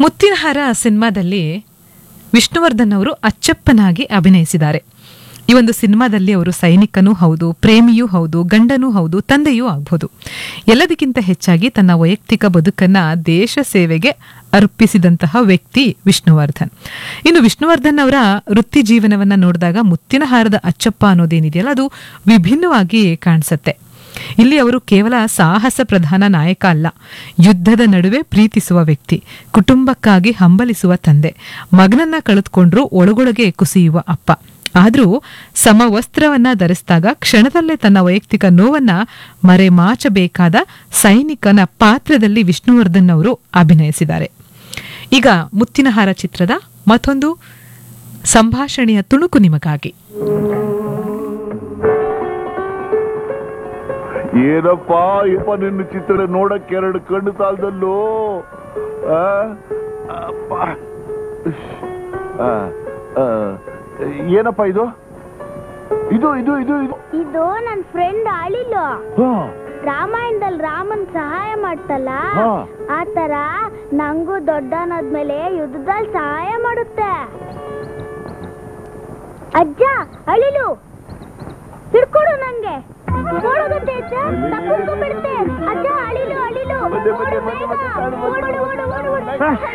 ಮುತ್ತಿನಹಾರ ಸಿನಿಮಾದಲ್ಲಿ ವಿಷ್ಣುವರ್ಧನ್ ಅವರು ಅಚ್ಚಪ್ಪನಾಗಿ ಅಭಿನಯಿಸಿದ್ದಾರೆ ಈ ಒಂದು ಸಿನಿಮಾದಲ್ಲಿ ಅವರು ಸೈನಿಕನೂ ಹೌದು ಪ್ರೇಮಿಯೂ ಹೌದು ಗಂಡನೂ ಹೌದು ತಂದೆಯೂ ಆಗ್ಬೋದು ಎಲ್ಲದಕ್ಕಿಂತ ಹೆಚ್ಚಾಗಿ ತನ್ನ ವೈಯಕ್ತಿಕ ಬದುಕನ್ನ ದೇಶ ಸೇವೆಗೆ ಅರ್ಪಿಸಿದಂತಹ ವ್ಯಕ್ತಿ ವಿಷ್ಣುವರ್ಧನ್ ಇನ್ನು ವಿಷ್ಣುವರ್ಧನ್ ಅವರ ವೃತ್ತಿ ಜೀವನವನ್ನ ನೋಡಿದಾಗ ಮುತ್ತಿನಹಾರದ ಅಚ್ಚಪ್ಪ ಅನ್ನೋದೇನಿದೆಯಲ್ಲ ಅದು ವಿಭಿನ್ನವಾಗಿ ಕಾಣಿಸುತ್ತೆ ಇಲ್ಲಿ ಅವರು ಕೇವಲ ಸಾಹಸ ಪ್ರಧಾನ ನಾಯಕ ಅಲ್ಲ ಯುದ್ಧದ ನಡುವೆ ಪ್ರೀತಿಸುವ ವ್ಯಕ್ತಿ ಕುಟುಂಬಕ್ಕಾಗಿ ಹಂಬಲಿಸುವ ತಂದೆ ಮಗನನ್ನ ಕಳೆದುಕೊಂಡ್ರೂ ಒಳಗೊಳಗೆ ಕುಸಿಯುವ ಅಪ್ಪ ಆದರೂ ಸಮವಸ್ತ್ರವನ್ನ ಧರಿಸಿದಾಗ ಕ್ಷಣದಲ್ಲೇ ತನ್ನ ವೈಯಕ್ತಿಕ ನೋವನ್ನ ಮರೆಮಾಚಬೇಕಾದ ಸೈನಿಕನ ಪಾತ್ರದಲ್ಲಿ ವಿಷ್ಣುವರ್ಧನ್ ಅವರು ಅಭಿನಯಿಸಿದ್ದಾರೆ ಈಗ ಮುತ್ತಿನಹಾರ ಚಿತ್ರದ ಮತ್ತೊಂದು ಸಂಭಾಷಣೆಯ ತುಣುಕು ನಿಮಗಾಗಿ ಏನಪ್ಪಾ ಯಪ್ಪ ನಿನ್ನ ಚಿತ್ರ ನೋಡಕ್ ಎರಡು ಕಣ್ಣು ಸಾಲದಲ್ಲೋ ಆ? ಅಪ್ಪ. ಇಶ್. ಆ, ಆ, ಏನಪ್ಪ ಇದು ಇದು ಇದು ಇದು ಇದು ಇದು ನನ್ ಫ್ರೆಂಡ್ ಅಳಿಲು ಹಾ, ರಾಮಾಯಣದಲ್ಲಿ ರಾಮನ್ ಸಹಾಯ ಮಾಡ್ತಲ್ಲ ಹಾ. ಆ ತರ ನಂಗೂ ದೊಡ್ಡನಾದ್ಮೇಲೆ ಯುದ್ಧದಲ್ಲಿ ಸಹಾಯ ಮಾಡುತ್ತೆ ಅಜ್ಜ ಅಳಿಲು ಹಿಡ್ಕೊಡು ನಂಗೆ ಓಡೋಗುತ್ತೆ ಅಜ್ಜ ತಪ್ಪಿಸ್ಕೊಂಡ್ಬಿಡುತ್ತೆ ಅಜ್ಜ ಅಳಿಲು ಅಳಿಲು ಬಂದೆ, ಬಂದೆ, ಓಡು ಬಂದೆ, ಬೇಗ. ಬಂದೆ, ಬಂದೆ, ಓಡು, ಓಡು, ಓಡು, ಓಡು.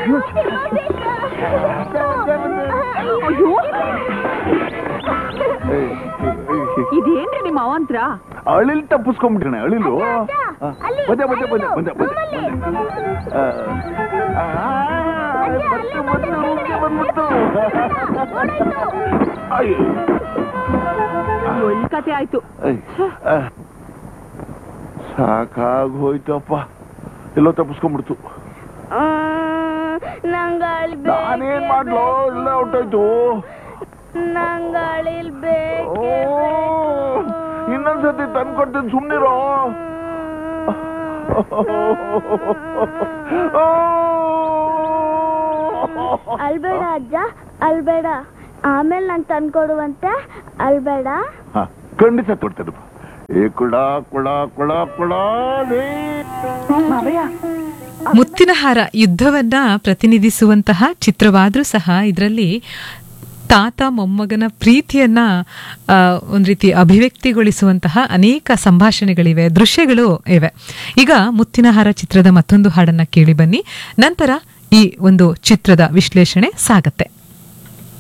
ಅಯ್ಯೋ ಏ, ಏ, ಇದೇನ್ರಿ ನಿಮ್ಮ ಅವಂತ್ರ ಅಳಿಲ್ ತಪ್ಪಿಸ್ಕೊಂಡ್ಬಿಟ್ಟಣೆ ಅಳಿಲು ಅಜ್ಜ, ಆ, ಅಲ್ಲಿ, ಬಂದೆ ಬಂದೆ ಬಂದೆ ಅಳಿಲು, ಬಂದೆ ಬಂದೆ ರೂಮಲ್ಲಿ. ಆ, ಆ, ಬಂತು, ಬಂತು, ರೂಮ್ಗೆ ಬಂದ್ಬಿಡ್ತು ಅಯ್ಯೋ. ಒಳ್ಳೆ ಕತೆ ಆಯ್ತು ಐ, ಆ, ಸಾಕಾಗ್ ಹೋಯ್ತಪ್ಪ ಎಲ್ಲೋ ತಪ್ಪಿಸ್ಕೊಂಡ್ಬಿಡ್ತು ನಂಗ ನಾನೇನ್ ಮಾಡ್ಲೋ ಎಲ್ಲ ಹೊಟ್ಟೋಯ್ತು ನಂಗ ಅಳಿಲ್ ಓ, ಬೇಕೇ ಇನ್ನೊಂದ್ಸತಿ ತಂದ್ಕೊಡ್ತೀನಿ ಸುಮ್ನಿರೋ ಅಲ್ಬೇಡ ಅಜ್ಜ ಅಲ್ಬೇಡ ಆಮೇಲೆ ನಾನು ತಂದ್ಕೊಡುವಂತೆ ಅಲ್ಬೇಡ ಹ, ಖಂಡಿತ ಕೊಡ್ತೇನಪ್ಪ ಏ ಕುಳ ಕುಳ ಕುಳ ಕುಳ ಲೇ. ಮಾವಯ್ಯ ಮುತ್ತಿನಹಾರ ಯುದ್ಧವನ್ನ ಪ್ರತಿನಿಧಿಸುವಂತಹ ಚಿತ್ರವಾದ್ರೂ ಸಹ ಇದರಲ್ಲಿ ತಾತ ಮೊಮ್ಮಗನ ಪ್ರೀತಿಯನ್ನ ಆ, ಒಂದ್ ರೀತಿ ಅಭಿವ್ಯಕ್ತಿಗೊಳಿಸುವಂತಹ ಅನೇಕ ಸಂಭಾಷಣೆಗಳಿವೆ ದೃಶ್ಯಗಳು ಇವೆ ಈಗ ಮುತ್ತಿನಹಾರ ಚಿತ್ರದ ಮತ್ತೊಂದು ಹಾಡನ್ನ ಕೇಳಿ ಬನ್ನಿ ನಂತರ ಈ ಒಂದು ಚಿತ್ರದ ವಿಶ್ಲೇಷಣೆ ಸಾಗತ್ತೆ